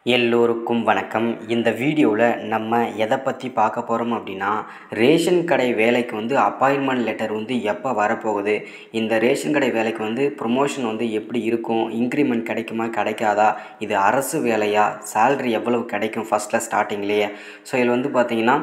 எல்லோருக்கும் வணக்கம் இந்த வீடியோவில் நம்ம எதை பற்றி பார்க்க போகிறோம் அப்படின்னா ரேஷன் கடை வேலைக்கு வந்து அப்பாயின்மெண்ட் லெட்டர் வந்து எப்போ வரப்போகுது இந்த ரேஷன் கடை வேலைக்கு வந்து ப்ரொமோஷன் வந்து எப்படி இருக்கும் இன்க்ரிமெண்ட் கிடைக்குமா கிடைக்காதா இது அரசு வேலையா சேல்ரி எவ்வளவு கிடைக்கும் ஃபஸ்ட்டில் ஸ்டார்டிங்லேயே ஸோ இதில் வந்து பார்த்தீங்கன்னா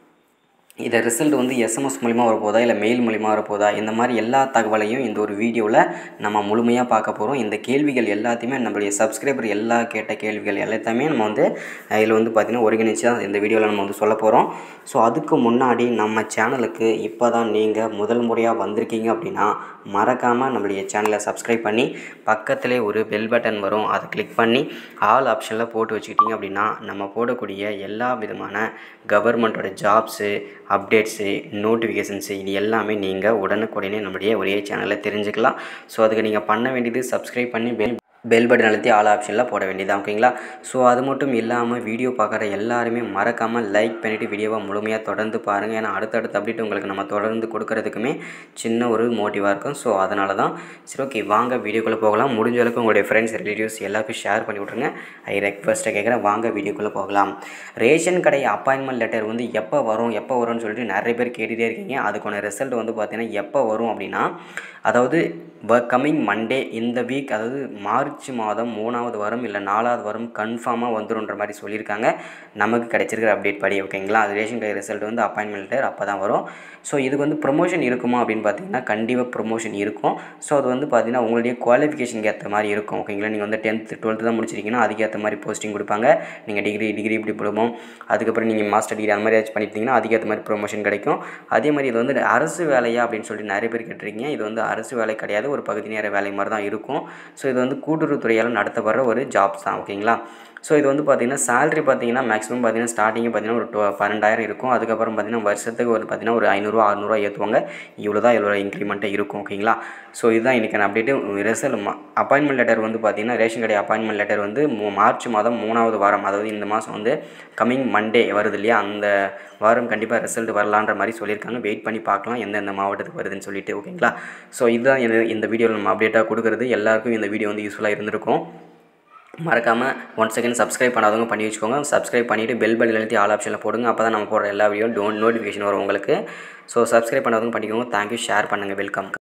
இதை ரிசல்ட் வந்து எஸ்எம்எஸ் மூலிமா வரப்போதா இல்லை மெயில் மூலிமா வரப்போதா இந்த மாதிரி எல்லா தகவலையும் இந்த ஒரு வீடியோவில் நம்ம முழுமையாக பார்க்க போகிறோம் இந்த கேள்விகள் எல்லாத்தையுமே நம்மளுடைய சப்ஸ்கிரைபர் எல்லா கேட்ட கேள்விகள் எல்லாத்தையுமே நம்ம வந்து இதில் வந்து பார்த்திங்கன்னா ஒருங்கிணைச்சு தான் இந்த வீடியோவில் நம்ம வந்து சொல்ல போகிறோம் ஸோ அதுக்கு முன்னாடி நம்ம சேனலுக்கு இப்போ தான் நீங்கள் முதல் முறையாக வந்திருக்கீங்க அப்படின்னா மறக்காமல் நம்மளுடைய சேனலை சப்ஸ்கிரைப் பண்ணி பக்கத்திலே ஒரு பெல் பட்டன் வரும் அதை கிளிக் பண்ணி ஆல் ஆப்ஷனில் போட்டு வச்சுக்கிட்டிங்க அப்படின்னா நம்ம போடக்கூடிய எல்லா விதமான கவர்மெண்ட்டோட ஜாப்ஸு அப்டேட்ஸு நோட்டிஃபிகேஷன்ஸு இது எல்லாமே நீங்கள் உடனுக்குடனே நம்முடைய ஒரே சேனலில் தெரிஞ்சுக்கலாம் ஸோ அதுக்கு நீங்கள் பண்ண வேண்டியது சப்ஸ்கிரைப் பண்ணி பெல் பெல் பட்டன் அழுத்தி ஆல் ஆப்ஷனில் போட வேண்டியதான் ஓகேங்களா ஸோ அது மட்டும் இல்லாமல் வீடியோ பார்க்குற எல்லாருமே மறக்காமல் லைக் பண்ணிவிட்டு வீடியோவை முழுமையாக தொடர்ந்து பாருங்கள் ஏன்னா அடுத்தடுத்த அப்டேட் உங்களுக்கு நம்ம தொடர்ந்து கொடுக்கறதுக்குமே சின்ன ஒரு மோட்டிவாக இருக்கும் ஸோ அதனால தான் சரி ஓகே வாங்க வீடியோக்குள்ளே போகலாம் முடிஞ்ச அளவுக்கு உங்களுடைய ஃப்ரெண்ட்ஸ் ரிலேட்டிவ்ஸ் எல்லாருக்கும் ஷேர் பண்ணி விட்ருங்க ஐ ரெக்வஸ்ட்டை கேட்குறேன் வாங்க வீடியோக்குள்ளே போகலாம் ரேஷன் கடை அப்பாயின்மெண்ட் லெட்டர் வந்து எப்போ வரும் எப்போ வரும்னு சொல்லிட்டு நிறைய பேர் கேட்டுகிட்டே இருக்கீங்க அதுக்கான ரிசல்ட் வந்து பார்த்தீங்கன்னா எப்போ வரும் அப்படின்னா அதாவது கம்மிங் மண்டே இந்த வீக் அதாவது மார்ச் மாதம் மூணாவது வாரம் இல்லை நாலாவது வாரம் கன்ஃபார்மாக வந்துருன்ற மாதிரி சொல்லியிருக்காங்க நமக்கு கிடைச்சிருக்கிற அப்டேட் படி ஓகேங்களா அது ரேஷன் கடை ரிசல்ட் வந்து அப்பாயின்மெண்ட் லெட்டர் அப்போ தான் வரும் ஸோ இதுக்கு வந்து ப்ரொமோஷன் இருக்குமா அப்படின்னு பார்த்தீங்கன்னா கண்டிப்பாக ப்ரொமோஷன் இருக்கும் ஸோ அது வந்து பார்த்தீங்கன்னா உங்களுடைய குவாலிஃபிகேஷனுக்கு ஏற்ற மாதிரி இருக்கும் ஓகேங்களா நீங்கள் வந்து டென்த்து டுவெல்த்து தான் முடிச்சிருக்கீங்கன்னா அதுக்கேற்ற மாதிரி போஸ்டிங் கொடுப்பாங்க நீங்கள் டிகிரி டிகிரி இப்படி போடுவோம் அதுக்கப்புறம் நீங்கள் மாஸ்டர் டிகிரி அந்த மாதிரி ஏதாச்சும் பண்ணிட்டீங்கன்னா அதுக்கேற்ற மாதிரி ப்ரொமோஷன் கிடைக்கும் அதே மாதிரி இது வந்து அரசு வேலையா அப்படின்னு சொல்லிட்டு நிறைய பேர் கேட்டிருக்கீங்க இது வந்து அரசு வேலை கிடையாது ஒரு பகுதி நேர வேலை மாதிரி தான் இருக்கும் ஸோ இது வந்து கூட்டுறவுத்துறையால் நடத்தப்படுற ஒரு ஜாப்ஸ் தான் ஓகேங்களா ஸோ இது வந்து பார்த்திங்கன்னா சேலரி பார்த்தீங்கன்னா மேக்ஸிமம் பார்த்தீங்கன்னா ஸ்டார்டிங் பார்த்தீங்கன்னா ஒரு டூ பன்னெண்டாயிரம் இருக்கும் அதுக்கப்புறம் பார்த்தீங்கன்னா வருஷத்துக்கு ஒரு பார்த்தீங்கன்னா ஒரு ஐநூறுரூவா அறுநூறுவா ஏற்றுவாங்க இவ்வளோ தான் இவ்வளோ இன்க்ரிமெண்ட்டே இருக்கும் ஓகேங்களா ஸோ இதுதான் இன்றைக்கான அப்டேட்டு ரிசல்ட் அப்பாயின்மெண்ட் லெட்டர் வந்து பார்த்திங்கன்னா ரேஷன் கடை அப்பாயின்மெண்ட் லெட்டர் வந்து மார்ச் மாதம் மூணாவது வாரம் அதாவது இந்த மாதம் வந்து கம்மிங் மண்டே வருது இல்லையா அந்த வாரம் கண்டிப்பாக ரிசல்ட் வரலான்ற மாதிரி சொல்லியிருக்காங்க வெயிட் பண்ணி பார்க்கலாம் எந்தெந்த மாவட்டத்துக்கு வருதுன்னு சொல்லிட்டு ஓகேங்களா ஸோ இதுதான் இந்த வீடியோவில் நம்ம அப்டேட்டாக கொடுக்குறது எல்லாருக்கும் இந்த வீடியோ வந்து யூஸ்ஃபுல்லாக இருந்திருக்கும் மறக்காமல் ஒன் செகண்ட் சப்ஸ்கிரைப் பண்ணாதவங்க பண்ணி வச்சுக்கோங்க சப்ஸ்கிரைப் பண்ணிவிட்டு பெல் பட்டன் எழுதி ஆல் ஆப்ஷனில் போடுங்க அப்போ தான் நம்ம போடுற எல்லா வீடியோ டோன் நோட்டிஃபிகேஷன் வரும் உங்களுக்கு ஸோ சப்ஸ்கிரைப் பண்ணாதவங்க பண்ணிக்கோங்க தேங்க்யூ ஷேர் பண்ணுங்கள் வெல்கம்